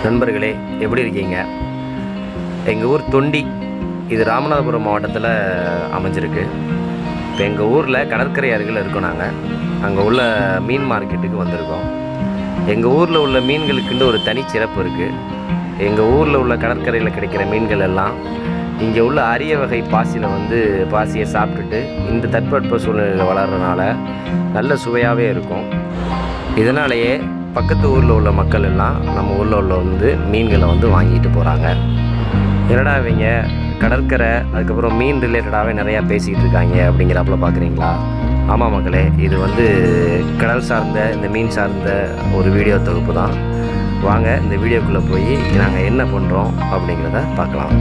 நண்பர்களே எப்படி இருக்கீங்க எங்கள் ஊர் தொண்டி இது ராமநாதபுரம் மாவட்டத்தில் அமைஞ்சிருக்கு இப்போ எங்கள் ஊரில் கடற்கரை அருகில் இருக்கோம் நாங்கள் அங்கே உள்ள மீன் மார்க்கெட்டுக்கு வந்திருக்கோம் எங்கள் ஊரில் உள்ள மீன்களுக்குன்னு ஒரு தனி சிறப்பு இருக்குது எங்கள் ஊரில் உள்ள கடற்கரையில் கிடைக்கிற மீன்கள் எல்லாம் இங்கே உள்ள அரிய வகை பாசியில் வந்து பாசியை சாப்பிட்டுட்டு இந்த தட்பவெட்ப சூழ்நிலையில் வளர்கிறனால நல்ல சுவையாகவே இருக்கும் இதனாலேயே பக்கத்து ஊரில் உள்ள மக்கள் எல்லாம் நம்ம ஊரில் உள்ள வந்து மீன்களை வந்து வாங்கிட்டு போகிறாங்க என்னடா இவங்க கடற்கரை அதுக்கப்புறம் மீன் ரிலேட்டடாகவே நிறையா பேசிக்கிட்டு இருக்காங்க அப்படிங்கிறாப்புல பார்க்குறீங்களா ஆமாம் மக்களே இது வந்து கடல் சார்ந்த இந்த மீன் சார்ந்த ஒரு வீடியோ தொகுப்பு தான் வாங்க இந்த வீடியோக்குள்ளே போய் நாங்கள் என்ன பண்ணுறோம் அப்படிங்கிறத பார்க்கலாம்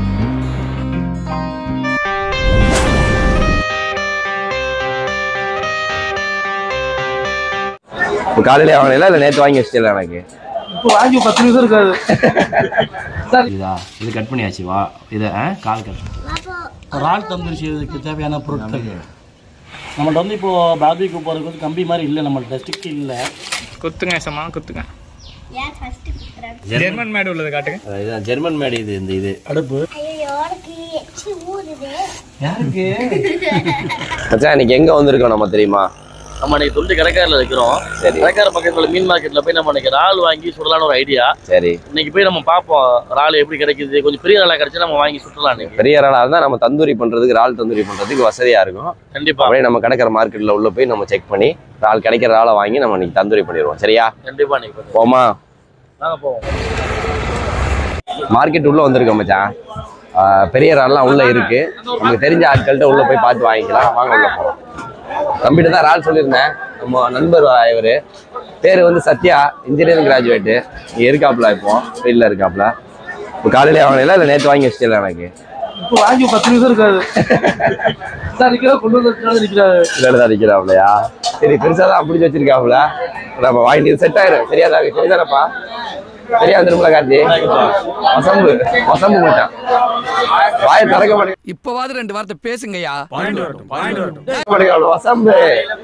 இப்போ காலையிலே வாங்கல இல்லை நேற்று வாங்கி வச்சிட்டல எனக்கு இப்போ வாங்கி பத்து நிமிஷம் இருக்காது இதா இது கட் பண்ணியாச்சு வா இதை கால் கட் இறால் தந்தூரி செய்வதற்கு தேவையான பொருட்கள் நம்மள்ட்ட வந்து இப்போ பாபிக்கு போகிறதுக்கு வந்து கம்பி மாதிரி இல்லை நம்மள்ட்ட ஸ்டிக் இல்லை குத்துங்க சமா குத்துங்க ஏன் ஃபர்ஸ்ட் குத்துறேன் ஜெர்மன் மேடு உள்ளது காட்டுங்க இதுதான் ஜெர்மன் மேடு இது இந்த இது அடுப்பு ஐயோ உனக்கு எச்சி ஊறுது யாருக்கு மச்சான் இன்னைக்கு எங்கே வந்திருக்கோம் நம்ம தெரியுமா நம்ம இன்னைக்கு தொண்டு கடைக்காரில் இருக்கிறோம் சரி கடைக்கார பக்கத்துல மீன் மார்க்கெட்ல போய் நம்ம இன்னைக்கு இறால் வாங்கி சுடலாம்னு ஒரு ஐடியா சரி இன்னைக்கு போய் நம்ம பார்ப்போம் இறால் எப்படி கிடைக்குது கொஞ்சம் பெரிய இறாலா கிடைச்சா நம்ம வாங்கி சுற்றலாம் இன்னைக்கு பெரிய இறாலாக இருந்தால் நம்ம தந்தூரி பண்ணுறதுக்கு இறால் தந்தூரி பண்ணுறதுக்கு வசதியாக இருக்கும் கண்டிப்பா அப்படியே நம்ம கடற்கரை மார்க்கெட்டில் உள்ள போய் நம்ம செக் பண்ணி இறால் கிடைக்கிற இறாலை வாங்கி நம்ம இன்னைக்கு தந்தூரி பண்ணிடுவோம் சரியா கண்டிப்பா இன்னைக்கு பண்ணுவோம். போமா வாங்க போவோம் மார்க்கெட் உள்ளே வந்திருக்கோம் மச்சான் ஆஹ் பெரிய இறால்லாம் உள்ளே இருக்கு நமக்கு தெரிஞ்ச ஆட்கள்கிட்ட உள்ளே போய் பார்த்து வாங்கிக்கலாம் வாங்க உள்ள போகலாம் தம்பிட்டு தான் இறால் சொல்லியிருந்தேன் நம்ம நண்பர் இவர் பேர் வந்து சத்யா இன்ஜினியரிங் கிராஜுவேட்டு இங்கே இருக்காப்புல இப்போ வெளியில் இருக்காப்புல இப்போ காலையிலே வாங்கல இல்லை நேற்று வாங்கி வச்சிட்டல எனக்கு இப்போ வாங்கி பத்து நிமிஷம் இருக்காது சார் நிற்கிறா கொண்டு வந்து நிற்கிறாரு இல்லைன்னு அடிக்கிறாப்லையா சரி பெருசாக தான் பிடிச்சி வச்சிருக்காப்புல நம்ம வாங்கிட்டு செட் ஆயிரும் சரியாதா சரிதானப்பா சரியா வந்துருமில்ல கார்த்தி வசம்பு வசம்பு மச்சான் வாயை திறக்க மாட்டேங்க இப்பவாது ரெண்டு வார்த்தை பேசுங்கய்யா மாட்டேங்க வசம்பு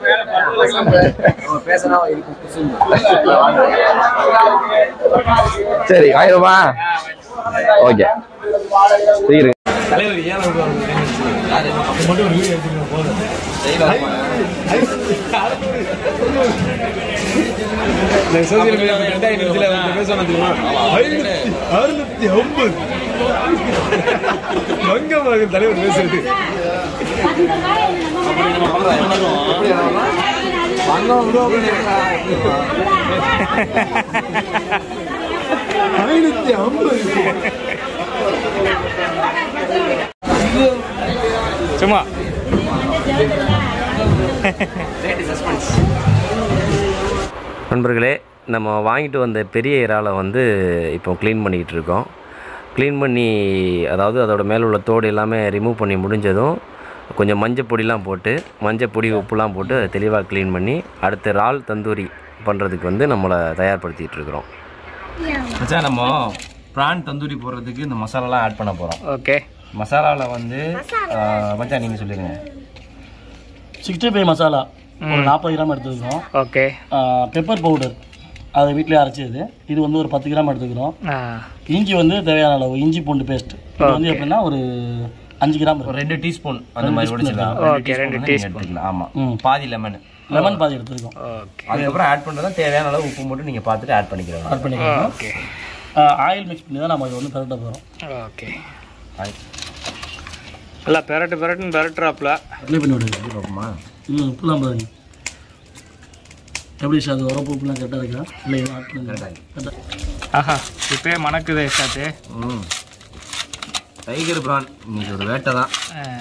சரி வாங்கிடுமா ஓகே சீக்கிரம் சும்மா நண்பர்களே நம்ம வாங்கிட்டு வந்த பெரிய இறாலை வந்து இப்போ க்ளீன் பண்ணிக்கிட்டு இருக்கோம் க்ளீன் பண்ணி அதாவது அதோட மேலே உள்ள தோடு எல்லாமே ரிமூவ் பண்ணி முடிஞ்சதும் கொஞ்சம் மஞ்சள் பொடிலாம் போட்டு மஞ்சள் பொடி உப்புலாம் போட்டு அதை தெளிவாக க்ளீன் பண்ணி அடுத்து இறால் தந்தூரி பண்ணுறதுக்கு வந்து நம்மளை தயார்படுத்திகிட்டு இருக்கிறோம் மச்சான் நம்ம ப்ரான் தந்தூரி போடுறதுக்கு இந்த மசாலாலாம் ஆட் பண்ண போகிறோம் ஓகே மசாலாவில் வந்து மச்சான் நீங்கள் சொல்லிடுங்க சிக்ஸ்டி ஃபைவ் மசாலா ஒரு நாற்பது கிராம் எடுத்துக்கிறோம் ஓகே பெப்பர் பவுடர் அதை வீட்டிலே அரைச்சது இது வந்து ஒரு பத்து கிராம் எடுத்துக்கிறோம் இஞ்சி வந்து தேவையான அளவு இஞ்சி பூண்டு பேஸ்ட் இது வந்து எப்படின்னா ஒரு அஞ்சு கிராம் ஒரு இருக்கும் ரெண்டு டீஸ்பூன் அந்த மாதிரி teaspoon உடைச்சிக்கலாம் Okay, ரெண்டு ரெண்டு டீஸ்பூன் எடுத்துக்கலாம் ஆமாம் ம் பாதி லெமன் லெமன் பாதி எடுத்துருக்கோம் ஓகே அதுக்கப்புறம் ஆட் பண்ணுறதா தேவையான அளவு உப்பு மட்டும் நீங்கள் பார்த்துட்டு ஆட் பண்ணிக்கலாம் ஆட் பண்ணிக்கலாம் ஓகே ஆயில் மிக்ஸ் பண்ணி தான் நம்ம இது வந்து பெரட்ட போகிறோம் ஓகே நல்லா பெரட்டு பெரட்டுன்னு பெரட்டுறாப்புல அப்ளை பண்ணி விடுங்க ம் உப்புலாம் பாருங்க எப்படி சார் அது உரப்பு உப்புலாம் கரெக்டாக இருக்கா இல்லை இது ஆட் பண்ணுங்க கரெக்டாக ஆஹா இப்பயே மணக்குது சாத்து ம் டைகர் பிரான் இன்னைக்கு ஒரு வேட்டை தான்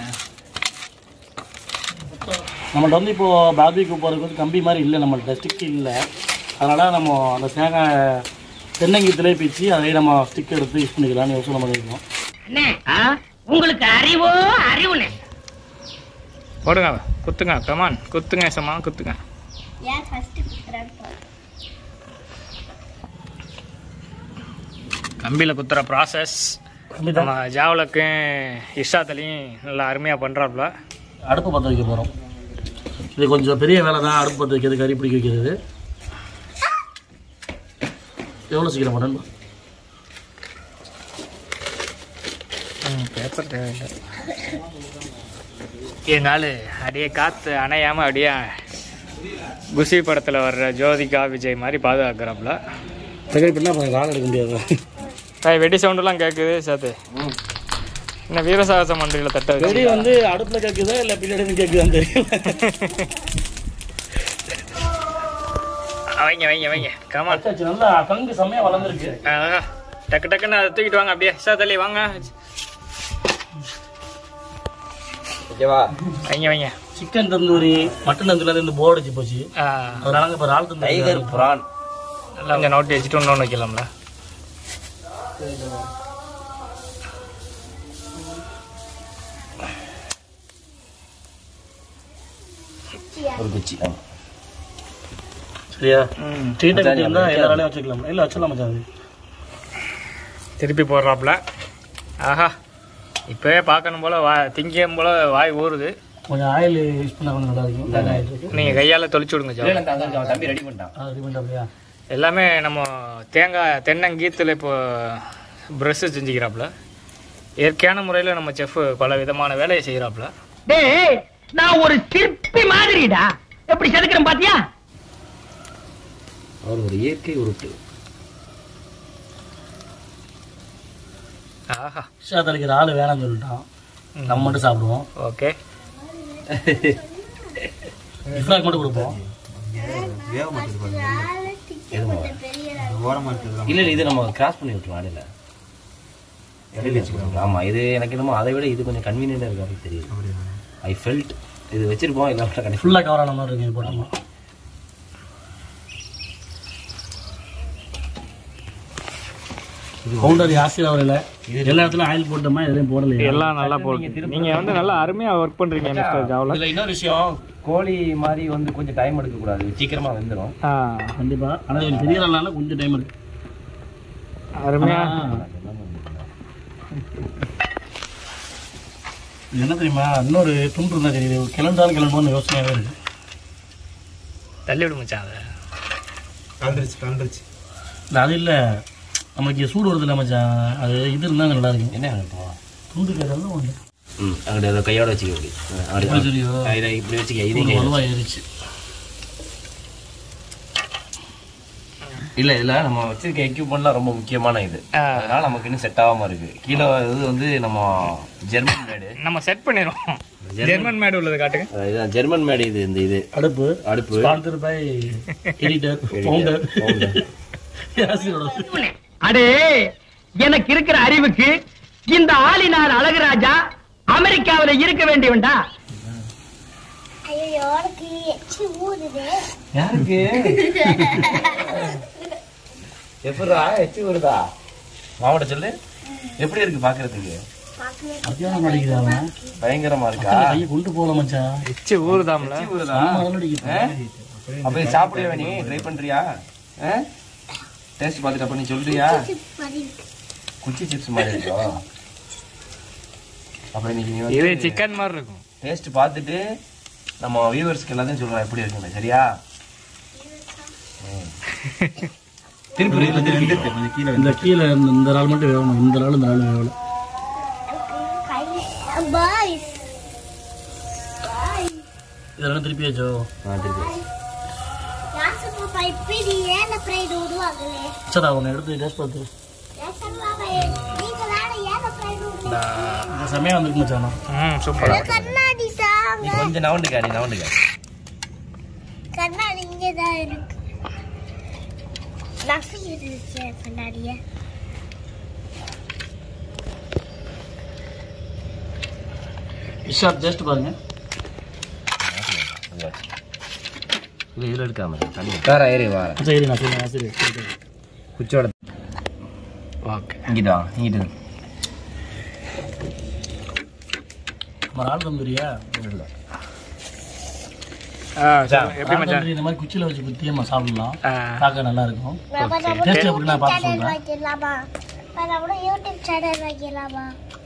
நம்மள்ட்ட வந்து இப்போது பாபிக்கு போகிறதுக்கு வந்து கம்பி மாதிரி இல்லை நம்மள்ட்ட ஸ்டிக் இல்லை அதனால் நம்ம அந்த தேங்காய் தென்னங்கீத்திலே பிச்சு அதை நம்ம ஸ்டிக் எடுத்து யூஸ் பண்ணிக்கலாம்னு யோசனை பண்ணியிருக்கோம் உங்களுக்கு அறிவோ அறிவுனே போடுங்க குத்துங்க கமான் குத்துங்க சமா குத்துங்க ஏன் ஃபர்ஸ்ட் குத்துறேன் கம்பியில் குத்துற ப்ராசஸ் நம்ம ஜாவலுக்கும் இஷாத்துலையும் நல்லா அருமையாக பண்ணுறாப்புல அடுப்பு பற்ற வைக்க போகிறோம் இது கொஞ்சம் பெரிய வேலை தான் அடுப்பு பற்ற வைக்கிறது கறி பிடிக்க வைக்கிறது எவ்வளோ சீக்கிரம் பண்ணணும் சூப்பர் தேவையில்லை எங்க ஆளு அப்படியே காற்று அணையாமல் அப்படியே குஷி படத்தில் வர்ற ஜோதிகா விஜய் மாதிரி பாதுகாக்கிறாப்புல செகண்ட் பண்ணால் அப்புறம் கால் எடுக்க முடியாது தாய் வெடி சவுண்டெல்லாம் கேட்குது சாத்து என்ன வீரசாகச மன்றியில் தட்ட வெடி வச்சு வந்து அடுப்பில் கேட்குதா இல்லை பின்னாடி இருந்து கேட்குதான்னு தெரியல வைங்க வைங்க வைங்க கமான் அச்சாச்சு நல்லா கங்கு செம்மையாக வளர்ந்துருக்கு டக்கு டக்குன்னு அதை தூக்கிட்டு வாங்க அப்படியே சா தள்ளி வாங்க ஓகேவா வைங்க வைங்க சிக்கன் தந்தூரி மட்டன் தந்தூரி இந்த போர்டு வச்சு போச்சு ஆ, அதனால இப்போ ரால் தந்தூரி டைகர் பிரான் நல்லா கொஞ்சம் நோட்டி வச்சுட்டு இன்னொன்று வைக்கலாம்ல ஒரு குச்சி ஆமா. சரியா ம் ஸ்ட்ரீட்டை கட்டி இருந்தால் எல்லா வேலையும் வச்சுக்கலாம் இல்லை வச்சிடலாம் மச்சான் அது திருப்பி போடுறாப்புல ஆஹா இப்போவே பார்க்கணும் போல வா திங்கம் போல வாய் ஊறுது கொஞ்சம் ஆயில் யூஸ் பண்ணால் கொஞ்சம் நல்லா இருக்கும் நல்லா ஆயில் இருக்கு நீங்கள் கையால் தொளிச்சு விடுங்க இல்ல, ஜோ இல்ல, அந்த- அந்த தம்பி ரெடி பண்ணிட்டான் அது ரெடி பண்ணிட்டு அப்படியா எல்லாமே நம்ம தேங்காய் தென்னங்கீத்தில் இப்போ ப்ரெஷ்ஷு செஞ்சுக்கிறாப்புல இயற்கையான முறையில் நம்ம செஃப் பல விதமான வேலையை செய்கிறாப்புல டேய் நான் ஒரு சிற்பி மாதிரிடா எப்படி செதுக்கிறேன் பாத்தியா அவர் ஒரு இயற்கை உருட்டு ஆஹா ஷா தலைக்கிற ஆள் வேணாம்னு சொல்லிட்டான் நம்ம மட்டும் சாப்பிடுவோம் ஓகே இஃப்ராக் மட்டும் கொடுப்போம் இல்ல இல்ல இது நம்ம கிராஸ் பண்ணி விட்டுருவோம் இடையில இடையில வச்சுக்கலாம் ஆமா இது எனக்கு என்னமோ அதை விட இது கொஞ்சம் கன்வீனியண்டா இருக்கு அப்படி தெரியுது ஐ ஃபெல்ட் இது வச்சிருப்போம் இல்லை கடைசி ஃபுல்லாக கவர் ஆன மாதிரி இருக்கு போட்டோம்னா கவுண்டர் ஜாஸ்தி வரல எல்லா இடத்துலயும் ஆயில் போட்டோமா எதுலையும் போடலையா எல்லாம் நல்லா போட்டு நீங்கள் வந்து நல்லா அருமையாக ஒர்க் பண்ணுறீங்க மிஸ்டர் ஜாவில் இதுல இன்னொரு விஷயம் கோழி மாதிரி வந்து கொஞ்சம் டைம் எடுக்க கூடாது சீக்கிரமா வெந்துடும் ஆ கண்டிப்பா ஆனா இது பெரிய நாள்னால கொஞ்சம் டைம் இருக்கு அருமையாக ஆனா, இது என்ன தெரியுமா இன்னொரு துண்டு இருந்தா தெரியுது கிளண்டாலும் கிளம்புன்னு யோசனையாவே இருக்கு தள்ளி விடு மச்சான் அதை இல்ல அது இல்ல நமக்கு இங்க சூடு வருது இல்லை மச்சான் அது இது இருந்தா நல்லா இருக்கும் என்ன இப்போ துண்டு கேட்டாலும் ஒன்று ம் அங்கிட்ட அதை கையோட வச்சுக்க அப்படி அப்படி இப்படி தெரியுதோ? ஆ, இதை இப்படி வச்சுக்க இது ஒரு கையில. வலுவா ஏறிச்சு இல்ல இல்ல நம்ம வச்சிருக்க எக்யூப்மெண்ட்லாம் ரொம்ப முக்கியமான இது ஆ. அதனால நமக்கு இன்னும் செட் ஆகாம இருக்கு கீழே இது வந்து நம்ம ஜெர்மன் மேடு நம்ம செட் பண்ணிடுவோம் ஜெர்மன் மேடு உள்ளது காட்டுங்க இதுதான் ஜெர்மன் மேடு இது இந்த இது அடுப்பு அடுப்பு ஸ்பான்சர் பை எடிட்டர் ஃபவுண்டர் யாசிரோட அடே எனக்கு இருக்கிற அறிவுக்கு இந்த ஆளினார் அழகுராஜா அமெரிக்காவில இருக்க வேண்டியவன்டா ஐயோ உனக்கு எச்சி ஊறுது யாருக்கு எப்படா எச்சு வருதா மாவட்ட சொல்லு எப்படி இருக்கு பாக்குறதுக்கு மத்தியானம் அடிக்குது அவன் பயங்கரமா இருக்கா கையை கொண்டு போகல மச்சான் எச்சு ஊறுதாம்ல வருதா முதல்ல அடிக்குது அப்ப இது சாப்பிடுறியா நீ ட்ரை பண்றியா டேஸ்ட் பார்த்துட்டு அப்ப நீ சொல்றியா மாதிரி இருக்கு குச்சி சிப்ஸ் மாதிரி இருக்கோ அப்ப இன்னைக்கு நீ இது வந்து சிக்கன் மாதிரி இருக்கும் டேஸ்ட் பார்த்துட்டு நம்ம வியூவர்ஸ்க்கு எல்லாத்தையும் சொல்றோம் எப்படி இருக்குன்னு சரியா ம். திருப்பி இரு, திருப்பி இரு, கொஞ்சம் கீழே இந்த கீழே இந்த இந்த நாள் மட்டும் வேகணும் இந்த நாள் இந்த நாள் வேகல கை பாய்ஸ் இதெல்லாம் திருப்பி வச்சோ ஆ, திருப்பி வை. யாசு பாப்பா இப்படி ஏன் ஃப்ரைடு விடுவாங்களே சரி அவனை எடுத்து டேஸ்ட் பார்த்து யாசு பாப்பா நீங்க தானே ஏன் ஃப்ரைடு விடுவாங்க இந்த செமையாக வந்துருக்கு மச்சான் ம் சூப்பரா கண்ணாடி சாங்க நீ கொஞ்சம் நவுண்டுக்கா நீ நவுண்டுக்கா கண்ணாடி இங்கே தான் இருக்கு நசி இருந்துச்சு கண்ணாடிய இஷாப் டேஸ்ட் பாருங்க இல்லை இதில் எடுக்காம தண்ணி வேற ஏறி வார சரி நான் சொல்லுங்க சரி சரி குச்சோட ஓகே இங்கிட்டு வா இங்கிட்டு இரு. நம்ம ரால் தந்தூரியா ஆ சரி. எப்படி ரால் மச்சான் தந்தூரி இந்த மாதிரி குச்சியில் வச்சு குத்தி நம்ம சாப்பிடலாம் ஆ, பார்க்க நல்லா இருக்கும் டேஸ்ட் எப்படி நான் பார்த்து சொல்கிறேன் வைக்கலாமா நம்ம யூடியூப் சேனல் வைக்கலாமா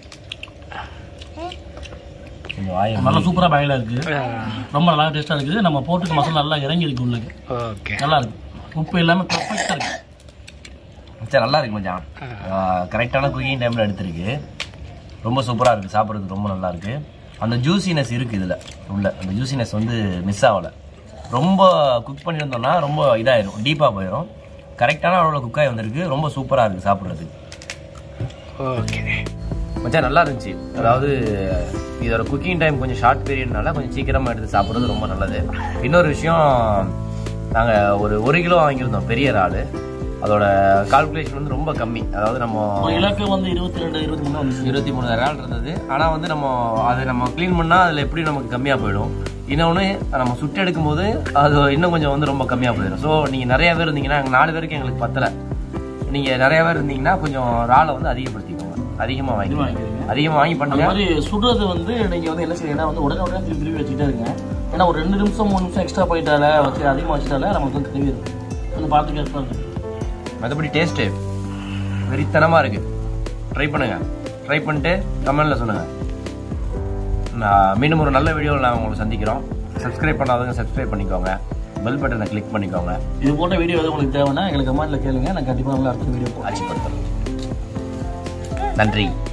கொஞ்சம் வாயை நல்லா சூப்பராக பாயிலாக இருக்குது ஆ, ரொம்ப நல்லா டேஸ்ட்டாக இருக்குது நம்ம போட்டுக்க மசாலா நல்லா இறங்கி இருக்கு உள்ளுக்கு ஓகே நல்லா இருக்கு உப்பு எல்லாமே பர்ஃபெக்டாக இருக்கு சரி நல்லா இருக்கு மச்சான் கரெக்டான குக்கிங் டைமில் எடுத்திருக்கு ரொம்ப சூப்பராக இருக்குது சாப்பிட்றதுக்கு ரொம்ப நல்லா இருக்கு அந்த ஜூசினஸ் இருக்குது இதில் உள்ள அந்த ஜூசினஸ் வந்து மிஸ் ஆகலை ரொம்ப குக் பண்ணியிருந்தோம்னா ரொம்ப இதாயிரும் டீப்பாக போயிடும் கரெக்டான அளவில் குக் ஆகி வந்திருக்கு ரொம்ப சூப்பராக இருக்குது சாப்பிட்றதுக்கு ஓகே மச்சான் நல்லா இருந்துச்சு அதாவது இதோட குக்கிங் டைம் கொஞ்சம் ஷார்ட் பீரியட்னால கொஞ்சம் சீக்கிரமாக எடுத்து சாப்பிட்றது ரொம்ப நல்லது இன்னொரு விஷயம் நாங்கள் ஒரு ஒரு கிலோ வாங்கியிருந்தோம் பெரிய இறால் அதோட கால்குலேஷன் வந்து ரொம்ப கம்மி அதாவது நம்ம ஒரு இலக்கு வந்து இருபத்தி ரெண்டு இருபத்தி மூணு வந்துச்சு இருபத்தி மூணு இறால் இருந்தது ஆனால் வந்து நம்ம அதை நம்ம க்ளீன் பண்ணால் அதில் எப்படி நமக்கு கம்மியாக போயிடும் இன்னொன்று நம்ம சுட்டு எடுக்கும் போது அது இன்னும் கொஞ்சம் வந்து ரொம்ப கம்மியாக போயிடும் ஸோ நீங்கள் நிறைய பேர் இருந்தீங்கன்னா எங்கள் நாலு பேருக்கு எங்களுக்கு பத்தலை நீங்கள் நிறைய பேர் இருந்தீங்கன்னா கொஞ்சம் இறாலை வந்து அதிகப்படுத்திக்கோங்க அதிகமாக வாங்கி வாங்கிக்கிறீங்க. அதிகமாக வாங்கி அந்த பண்ணுங்க மாதிரி சுடுறது வந்து நீங்க வந்து என்ன செய்யணும் வந்து உடனே உடனே திருப்பி திருப்பி வச்சுட்டே இருங்க ஏன்னா ஒரு ரெண்டு நிமிஷம் மூணு நிமிஷம் எக்ஸ்ட்ரா போயிட்டால வச்சு அதிகமாக வச்சுட்டால நமக்கு வந்து கழுவி இருக்கும் கொஞ்சம் பார்த்து கேர்ஃபுல்லாக இருக்கு மற்றபடி டேஸ்ட்டு வெறித்தனமாக இருக்குது ட்ரை பண்ணுங்க ட்ரை பண்ணிட்டு கமெண்டில் சொல்லுங்கள் நான் மீண்டும் ஒரு நல்ல வீடியோவில் நான் உங்களை சந்திக்கிறோம் சப்ஸ்கிரைப் பண்ணாதவங்க சப்ஸ்கிரைப் பண்ணிக்கோங்க பெல் பட்டனை கிளிக் பண்ணிக்கோங்க இது போன்ற வீடியோ எதுவும் உங்களுக்கு தேவைன்னா எங்களுக்கு கமெண்ட்ல கேளுங்க நான் கண்டிப்பாக நல்லா அடுத்த வீடியோ ஆட்சி நன்றி